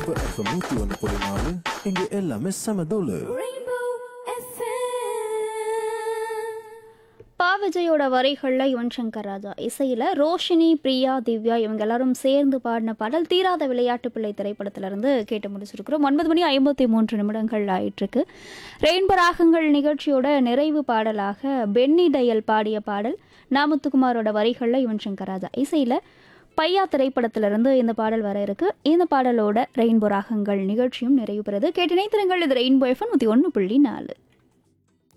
Rainbow FM நூத்தி ஒன்று புள்ளி நாலு இங்க எல்லாமே செம தோலு Rainbow FM. பா விஜயோட வரிகளில் யுவன் சங்கர் ராஜா இசையில் ரோஷினி பிரியா திவ்யா இவங்க எல்லாரும் சேர்ந்து பாடின பாடல் தீராத விளையாட்டு பிள்ளை திரைப்படத்திலிருந்து கேட்டு முடிச்சிருக்கிறோம் ஒன்பது மணி ஐம்பத்தி மூன்று நிமிடங்கள் ஆயிட்டிருக்கு ரெயின்போ ராகங்கள் நிகழ்ச்சியோட நிறைவு பாடலாக பென்னி டயல் பாடிய பாடல் நாமுத்துக்குமாரோட வரிகளில் யுவன் சங்கர் ராஜா இசையில் பையா திரைப்படத்திலிருந்து இந்த பாடல் வர இருக்கு இந்த பாடலோட ரெயின்போ ராகங்கள் நிகழ்ச்சியும் நிறைவு பெறுது கேட்டினை திறங்கள் இது ரெயின்போ எஃப்எம் நூற்றி ஒன்று புள்ளி நாலு